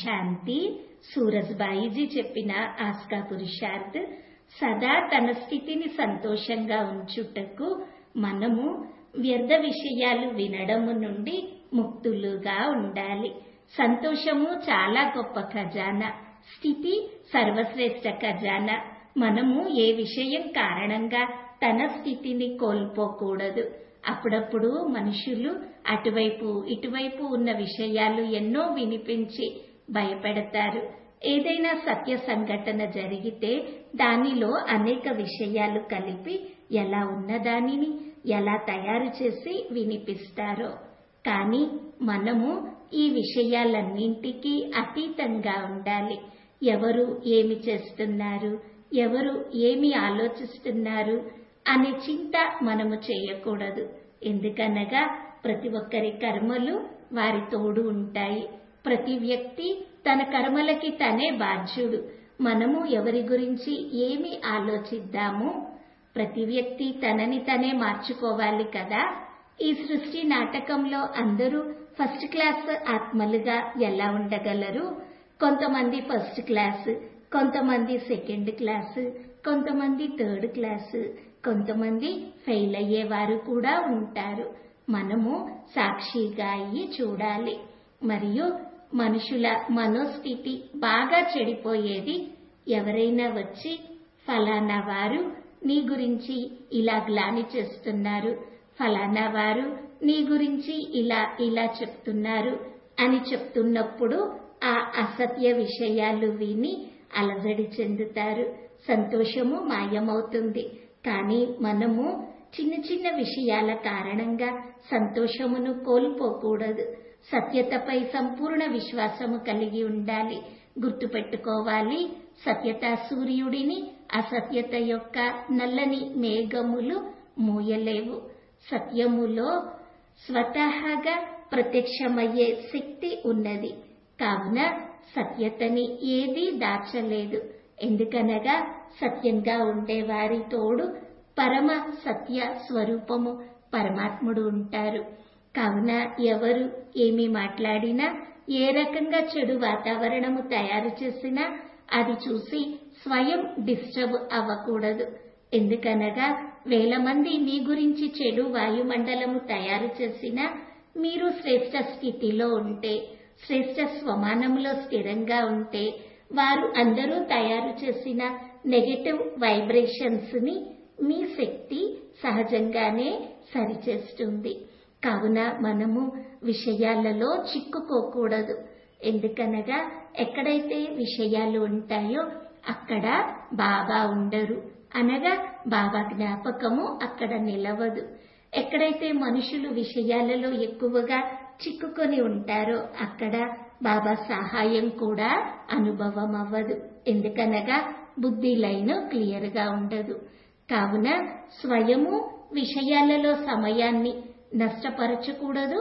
శాంతి సూరజ్బాయిజీ చెప్పిన ఆస్కా పురుషార్థ్ సదా తన స్థితిని సంతోషంగా ఉంచుటకు మనము వ్యర్థ విషయాలు వినడము నుండి ముక్తులుగా ఉండాలి సంతోషము చాలా గొప్ప ఖజానా స్థితి సర్వశ్రేష్ఠ ఖజానా మనము ఏ విషయం కారణంగా తన స్థితిని కోల్పోకూడదు అప్పుడప్పుడు మనుషులు అటువైపు ఇటువైపు ఉన్న విషయాలు ఎన్నో వినిపించి భయపెడతారు ఏదైనా సత్య సంఘటన జరిగితే దానిలో అనేక విషయాలు కలిపి ఎలా ఉన్నదానిని ఎలా తయారు చేసి వినిపిస్తారో కానీ మనము ఈ విషయాలన్నింటికీ అతీతంగా ఉండాలి ఎవరు ఏమి చేస్తున్నారు ఎవరు ఏమి ఆలోచిస్తున్నారు అనే చింత మనము చేయకూడదు ఎందుకనగా ప్రతి ఒక్కరి కర్మలు వారి తోడు ఉంటాయి ప్రతి వ్యక్తి తన కర్మలకి తనే బాధ్యుడు మనము ఎవరి గురించి ఏమి ఆలోచిద్దాము ప్రతి వ్యక్తి తనని తనే మార్చుకోవాలి కదా ఈ సృష్టి నాటకంలో అందరూ ఫస్ట్ క్లాస్ ఆత్మలుగా ఎలా ఉండగలరు కొంతమంది ఫస్ట్ క్లాస్ కొంతమంది సెకండ్ క్లాస్ కొంతమంది థర్డ్ క్లాస్ కొంతమంది ఫెయిల్ అయ్యేవారు కూడా ఉంటారు మనము సాక్షిగా అయ్యి చూడాలి మరియు మనుషుల మనోస్థితి బాగా చెడిపోయేది ఎవరైనా వచ్చి ఫలానా వారు నీ గురించి ఇలా గ్లాని చేస్తున్నారు ఫలానా వారు నీ గురించి ఇలా ఇలా చెప్తున్నారు అని చెప్తున్నప్పుడు ఆ అసత్య విషయాలు విని అలజడి చెందుతారు సంతోషము మాయమవుతుంది కానీ మనము చిన్న చిన్న విషయాల కారణంగా సంతోషమును కోల్పోకూడదు సత్యతపై సంపూర్ణ విశ్వాసము కలిగి ఉండాలి గుర్తుపెట్టుకోవాలి సత్యత సూర్యుడిని అసత్యత యొక్క నల్లని మేఘములు మూయలేవు సత్యములో స్వతహాగా ప్రత్యక్షమయ్యే శక్తి ఉన్నది కావున సత్యతని ఏదీ దాచలేదు ఎందుకనగా సత్యంగా ఉండేవారి తోడు పరమ సత్య స్వరూపము పరమాత్ముడు ఉంటారు కావున ఎవరు ఏమి మాట్లాడినా ఏ రకంగా చెడు వాతావరణము తయారు చేసినా అది చూసి స్వయం డిస్టర్బ్ అవ్వకూడదు ఎందుకనగా వేల మంది మీ గురించి చెడు వాయుమండలము తయారు చేసినా మీరు శ్రేష్ట స్థితిలో ఉంటే శ్రేష్ట స్వమానంలో స్థిరంగా ఉంటే వారు అందరూ తయారు చేసిన నెగటివ్ వైబ్రేషన్స్ ని మీ శక్తి సహజంగానే సరిచేస్తుంది కావున మనము విషయాలలో చిక్కుకోకూడదు ఎందుకనగా ఎక్కడైతే విషయాలు ఉంటాయో అక్కడ బాబా ఉండరు అనగా బాబా జ్ఞాపకము అక్కడ నిలవదు ఎక్కడైతే మనుషులు విషయాలలో ఎక్కువగా చిక్కుకొని ఉంటారో అక్కడ బాబా సహాయం కూడా అనుభవం అవ్వదు ఎందుకనగా బుద్ధి లైన్ క్లియర్ గా ఉండదు కావున స్వయము విషయాలలో సమయాన్ని నష్టపరచకూడదు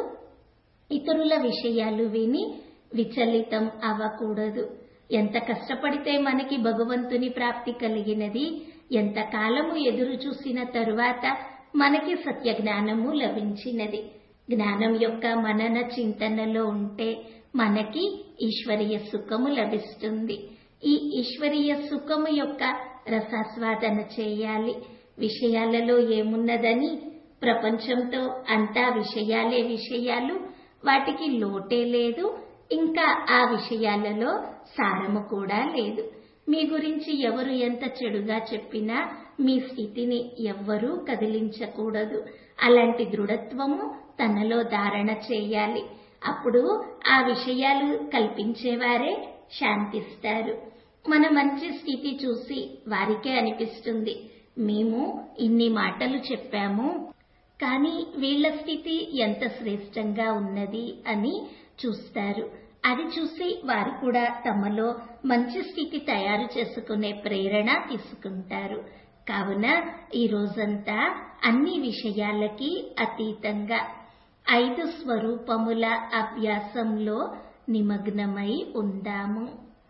ఇతరుల విషయాలు విని విచలితం అవ్వకూడదు ఎంత కష్టపడితే మనకి భగవంతుని ప్రాప్తి కలిగినది ఎంత కాలము ఎదురు చూసిన తరువాత మనకి సత్య జ్ఞానము లభించినది జ్ఞానం యొక్క మనన చింతనలో ఉంటే మనకి ఈశ్వరీయ సుఖము లభిస్తుంది ఈ ఈశ్వరీయ సుఖము యొక్క రసాస్వాదన చేయాలి విషయాలలో ఏమున్నదని ప్రపంచంతో అంతా విషయాలే విషయాలు వాటికి లోటే లేదు ఇంకా ఆ విషయాలలో సారము కూడా లేదు మీ గురించి ఎవరు ఎంత చెడుగా చెప్పినా మీ స్థితిని ఎవ్వరూ కదిలించకూడదు అలాంటి దృఢత్వము తనలో ధారణ చేయాలి అప్పుడు ఆ విషయాలు కల్పించేవారే శాంతిస్తారు మన మంచి స్థితి చూసి వారికే అనిపిస్తుంది మేము ఇన్ని మాటలు చెప్పాము కానీ వీళ్ల స్థితి ఎంత శ్రేష్టంగా ఉన్నది అని చూస్తారు అది చూసి వారు కూడా తమలో మంచి స్థితి తయారు చేసుకునే ప్రేరణ తీసుకుంటారు కావున ఈ రోజంతా అన్ని విషయాలకి అతీతంగా ఐదు స్వరూపముల అభ్యాసంలో నిమగ్నమై ఉందాము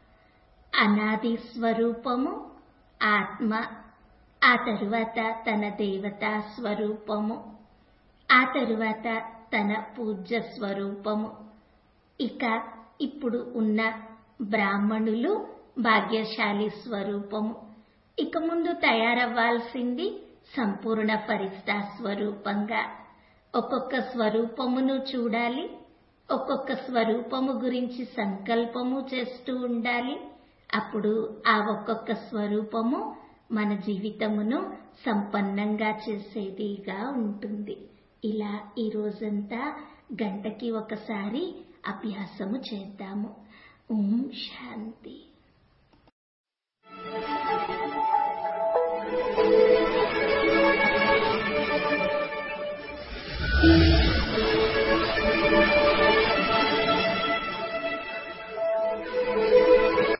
అనాది స్వరూపము ఆత్మ ఆ తరువాత తన దేవతా స్వరూపము ఆ తరువాత తన పూజ్య స్వరూపము ఇక ఇప్పుడు ఉన్న బ్రాహ్మణులు భాగ్యశాలి స్వరూపము ఇక ముందు తయారవ్వాల్సింది సంపూర్ణ ఫరిస్తా స్వరూపంగా ఒక్కొక్క స్వరూపమును చూడాలి ఒక్కొక్క స్వరూపము గురించి సంకల్పము చేస్తూ ఉండాలి అప్పుడు ఆ ఒక్కొక్క స్వరూపము మన జీవితమును సంపన్నంగా చేసేదిగా ఉంటుంది ఇలా ఈ రోజంతా గంటకి ఒకసారి అభ్యాసము చేద్దాము ఓం శాంతి